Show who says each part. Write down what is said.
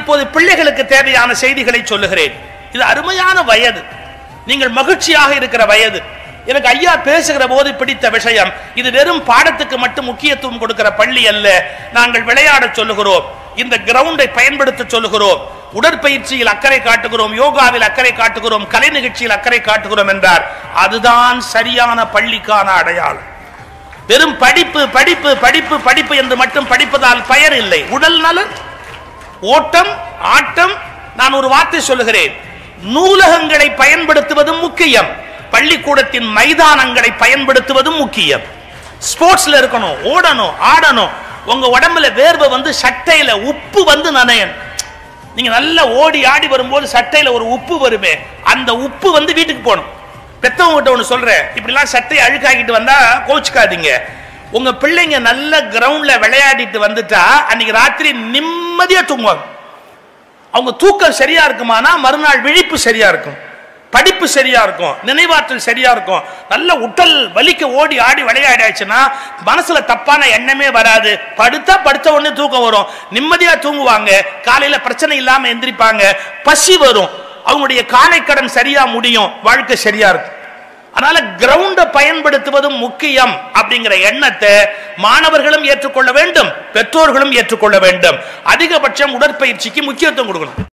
Speaker 1: இப்போது பிள்ளைகளுக்கு தேவையான செய்திகளை சொல்லுகிறேன் இது அருமையான வயது நீங்கள் மகிழ்ச்சியாக இருக்கிற வயது எனக்கு ஐயா பேசுகிற போது பிடித்த விஷயம் இது வெறும் பாடத்துக்கு மட்டும் முக்கியத்துவம் கொடுக்கிற பள்ளி அல்ல நாங்கள் விளையாடச் சொல்லுகிறோம் இந்த கிரவுண்டை பயன்படுத்த சொல்லுகிறோம் உடற்பயிற்சியில் அக்கறை காட்டுகிறோம் யோகாவில் அக்கறை காட்டுகிறோம் கலை நிகழ்ச்சியில் அக்கறை காட்டுகிறோம் என்றார் அதுதான் சரியான பள்ளிக்கான அடையாளம் வெறும் படிப்பு படிப்பு படிப்பு படிப்பு என்று மட்டும் படிப்பதால் பயன் இல்லை உடல் நலன் ஓட்டம் ஆட்டம் நான் ஒரு வார்த்தை சொல்லுகிறேன் நூலகங்களை பயன்படுத்துவதும் முக்கியம் பள்ளிக்கூடத்தின் மைதானங்களை பயன்படுத்துவதும் முக்கியம் ஸ்போர்ட்ஸ்ல இருக்கணும் ஓடணும் ஆடணும் உங்க உடம்புல வேர்வை வந்து சட்டையில உப்பு வந்து நனையணும் நீங்க நல்லா ஓடி ஆடி வரும்போது சட்டையில ஒரு உப்பு வருமே அந்த உப்பு வந்து வீட்டுக்கு போகணும் பெத்தவங்க கிட்ட ஒன்று சொல்றேன் இப்படிலாம் சட்டையை அழுக்காக்கிட்டு வந்தா கோச்சுக்காதீங்க உங்க பிள்ளைங்க நல்ல கிரவுண்ட்ல விளையாடிட்டு வந்துட்டா அன்னைக்கு ராத்திரி நிம்மதியா தூங்குவாங்க அவங்க தூக்கம் சரியா இருக்குமானா மறுநாள் விழிப்பு சரியா இருக்கும் படிப்பு சரியா இருக்கும் நினைவாற்றல் சரியா இருக்கும் நல்ல உடல் வலிக்க ஓடி ஆடி விளையாடாச்சுன்னா மனசுல தப்பான எண்ணமே வராது படுத்தா படுத்த உடனே தூக்கம் வரும் நிம்மதியா தூங்குவாங்க காலையில பிரச்சனை இல்லாம எந்திரிப்பாங்க பசி வரும் அவங்களுடைய காலை கடன் சரியா முடியும் வாழ்க்கை சரியா இருக்கும் அதனால கிரவுண்டை பயன்படுத்துவதும் முக்கியம் அப்படிங்கிற எண்ணத்தை மாணவர்களும் ஏற்றுக்கொள்ள வேண்டும் பெற்றோர்களும் ஏற்றுக்கொள்ள வேண்டும் அதிகபட்சம் உடற்பயிற்சிக்கு முக்கியத்துவம் கொடுக்கணும்